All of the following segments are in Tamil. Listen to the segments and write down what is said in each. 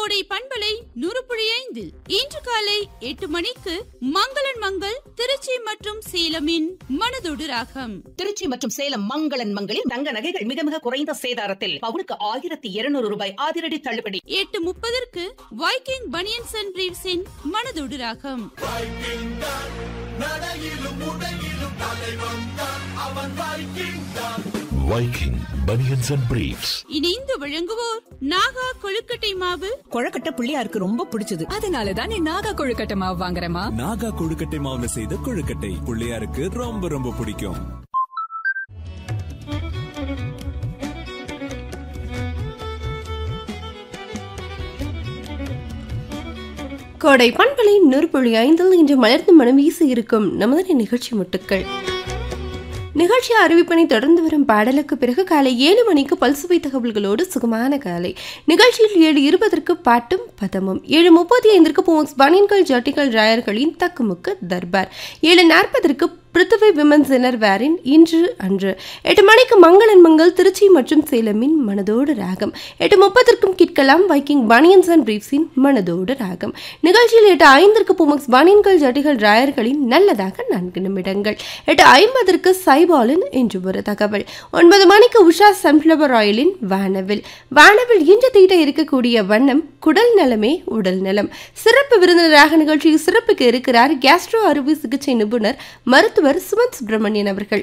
கோடை பண்பலை நூறு புள்ளி ஐந்தில் இன்று காலை எட்டு மணிக்கு மங்களன் மங்கள் திருச்சி மற்றும் சேலமின் மனதொடு ராகம் திருச்சி மற்றும் சேலம் மங்களன் மங்களில் தங்க நகைகள் மிக மிக குறைந்த சேதாரத்தில் பவுனுக்கு ஆயிரத்தி இருநூறு ரூபாய் அதிரடி தள்ளுபடி எட்டு முப்பதற்கு வைக்கிங் பனியன்ஸ் அண்ட் பிரீவ்ஸின் Manathodu Raagam Viking Bunions and Briefs. இணைந்து வழங்குவோர் நாகா கொழுக்கட்டை மாவு கொழக்கட்டை பிள்ளையாருக்கு ரொம்ப பிடிச்சது அதனால தான் நீ நாகா கொழுக்கட்டை மாவு வாங்குறமா நாகா கொழுக்கட்டை மாவுல செய்த கொழுக்கட்டை பிள்ளையாருக்கு ரொம்ப ரொம்ப பிடிக்கும் கோடை பண்பலை நூறுபுள்ளி ஐந்தில் இன்று மலர்ந்து மனம் வீசி இருக்கும் நமது நிகழ்ச்சி முட்டுக்கள் நிகழ்ச்சி அறிவிப்பினை தொடர்ந்து வரும் பாடலுக்கு பிறகு காலை ஏழு மணிக்கு பல்சுவை தகவல்களோடு சுகமான காலை நிகழ்ச்சியில் ஏழு இருபதற்கு பாட்டும் பதமும் ஏழு முப்பத்தி ஐந்திற்கு போக்ஸ் பனியன்கள் ஜட்டிகள் ராயர்களின் தக்குமுக்கு தர்பார் ஏழு நாற்பதற்கு பிருத்திவி விமன்ஸ் இனர் வேரின் இன்று அன்று எட்டு மணிக்கு மங்களன் மங்கள் திருச்சி மற்றும் சேலமின் மனதோடு ராகம் எட்டு முப்பதற்கும் கிட்கலாம் வைக்கிங் பனியன்ஸ் அண்ட் பிரீப்ஸின் மனதோடு ராகம் நிகழ்ச்சியில் எட்டு ஐந்திற்கு புமக்ஸ் பனியன்கள் ஜட்டிகள் ராயர்களின் நல்லதாக நான்கு நிமிடங்கள் எட்டு ஐம்பதற்கு சைபாலின் என்று ஒரு தகவல் ஒன்பது மணிக்கு உஷா சன்ஃப்ளவர் ஆயிலின் வானவில் வானவில் இன்று தீட்ட இருக்கக்கூடிய வண்ணம் குடல் நலமே உடல் நலம் சிறப்பு விருந்தினராக நிகழ்ச்சியில் சிறப்புக்கு இருக்கிறார் கேஸ்ட்ரோ அறுவை சிகிச்சை நிபுணர் மருத்துவர் சுமன் சுப்பிரமணியன் அவர்கள்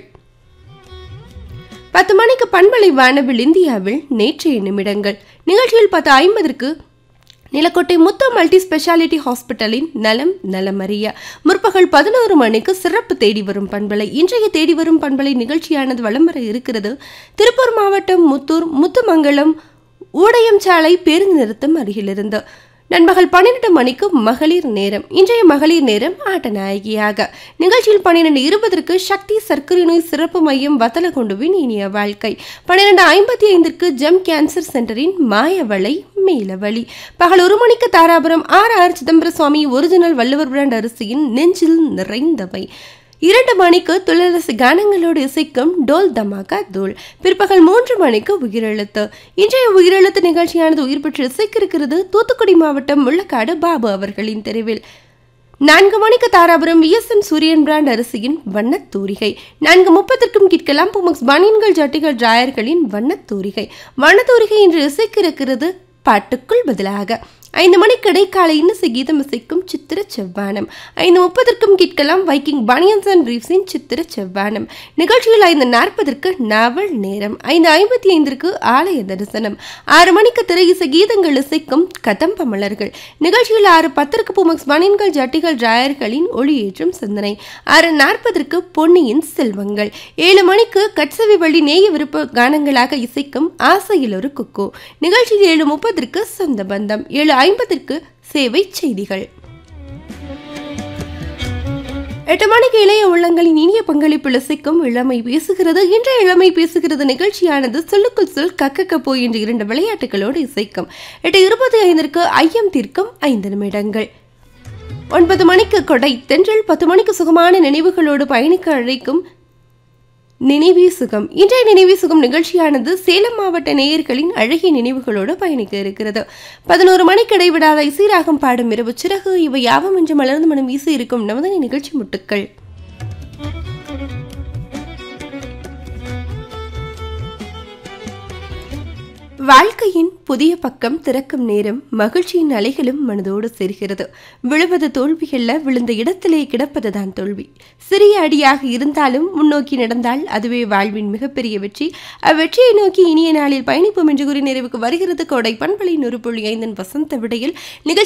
பத்து மணிக்கு பண்பலை வானவில் இந்தியாவில் நேற்றைய நிமிடங்கள் நிகழ்ச்சியில் பத்து ஐம்பதற்கு நிலக்கோட்டை முத்து மல்டி ஸ்பெஷாலிட்டி ஹாஸ்பிட்டலின் நலம் நலமறிய முற்பகல் பதினோரு மணிக்கு சிறப்பு தேடி வரும் பண்பலை இன்றைய தேடி வரும் பண்பலை நிகழ்ச்சியானது வலம் வர இருக்கிறது திருப்பூர் மாவட்டம் முத்தூர் முத்துமங்கலம் ஊடயம் சாலை பேருந்து நிறுத்தம் அருகிலிருந்து நண்பகல் பன்னிரண்டு மணிக்கு மகளிர் நேரம் இன்றைய மகளிர் நேரம் ஆட்ட நாயகியாக நிகழ்ச்சியில் பன்னிரண்டு இருபதற்கு சக்தி சர்க்கரை நோய் சிறப்பு மையம் வத்தலகுண்டுவின் இனிய வாழ்க்கை பன்னிரண்டு ஐம்பத்தி ஐந்திற்கு ஜெம் கேன்சர் சென்டரின் மாயவளை மேலவழி பகல் ஒரு மணிக்கு Dharapuram R R Chidambara Swami original Valluvar brand அரிசியின் நெஞ்சில் நிறைந்தவை இரண்டு மணிக்கு துளரசு கானங்களோடு இசைக்கும் டோல் தமாகா தோல் பிற்பகல் மூன்று மணிக்கு உயிரெழுத்து இன்றைய உயிரெழுத்து நிகழ்ச்சியானது உயிர் பெற்று இசைக்கிருக்கிறது தூத்துக்குடி மாவட்டம் முள்ளக்காடு பாபு அவர்களின் தெருவில் நான்கு மணிக்கு தாராபுரம் விஎஸ்என் சூரியன் பிராண்ட் அரிசியின் வண்ணத் தூரிகை நான்கு முப்பதற்கும் கேட்கலாம் புமக்ஸ் பனியன்கள் ஜட்டிகள் டிராயர்களின் வண்ணத் தூரிகை வண்ணத் தூரிகை இன்று இசைக்கிருக்கிறது பாட்டுக்குள் பதிலாக ஐந்து மணிக்கு இடைக்கால இன்னிசை கீதம் இசைக்கும் சித்திர செவ்வானம் ஐந்து முப்பதற்கும் கேட்கலாம் வைக்கிங் பனியன்ஸ் அண்ட் ரீவ்ஸின் சித்திர செவ்வானம் நிகழ்ச்சியில் ஐந்து நாற்பதற்கு நாவல் நேரம் ஐந்து ஐம்பத்தி ஐந்திற்கு ஆலய தரிசனம் ஆறு மணிக்கு திரை இசை கீதங்கள் இசைக்கும் கதம்ப மலர்கள் நிகழ்ச்சியில் ஆறு பத்திற்கு புமக்ஸ் பனியன்கள் ஜட்டிகள் டிராயர்களின் ஒளியேற்றும் சிந்தனை ஆறு நாற்பதற்கு பொன்னியின் செல்வங்கள் ஏழு மணிக்கு கட்சவி வழி நேய விருப்ப கானங்களாக இசைக்கும் ஆசையில் ஒரு குக்கு நிகழ்ச்சியில் ஏழு முப்பதற்கு சொந்த பந்தம் ஏழு ஐம்பதற்கு சேவை செய்திகள் எட்டு மணிக்கு இளைய உள்ளங்களின் இனிய பங்களிப்பில் இசைக்கும் இளமை பேசுகிறது இன்றைய இளமை பேசுகிறது நிகழ்ச்சியானது சொல்லுக்குள் சொல் கக்கக்க போய் என்ற இரண்டு விளையாட்டுகளோடு இசைக்கும் எட்டு இருபத்தி ஐந்திற்கு ஐயம் தீர்க்கும் ஐந்து நிமிடங்கள் ஒன்பது மணிக்கு கொடை தென்றல் பத்து மணிக்கு சுகமான நினைவுகளோடு பயணிக்க அழைக்கும் நினைவே சுகம் இன்றைய நினைவே சுகம் நிகழ்ச்சியானது சேலம் மாவட்ட நேயர்களின் அழகிய நினைவுகளோடு பயணிக்க இருக்கிறது பதினோரு மணிக்கு இடைவிடாத இசைராகம் பாடும் இரவு சிறகு இவை யாவும் என்று மலர்ந்து மனம் வீசி இருக்கும் நமது நிகழ்ச்சி முட்டுக்கள் வாழ்க்கையின் புதிய பக்கம் திறக்கும் நேரம் மகிழ்ச்சியின் அலைகளும் மனதோடு சேர்கிறது விழுவது தோல்வியல்ல விழுந்த இடத்திலே கிடப்பதுதான் தோல்வி சிறிய அடியாக இருந்தாலும் முன்னோக்கி நடந்தால் அதுவே வாழ்வின் மிகப்பெரிய வெற்றி அவ்வெற்றியை நோக்கி இனிய நாளில் பயணிப்போம் என்று கூறி நிறைவுக்கு வருகிறது கோடை பண்பலை நூறு புள்ளி ஐந்தின் வசந்த விடையில் நிகழ்ச்சி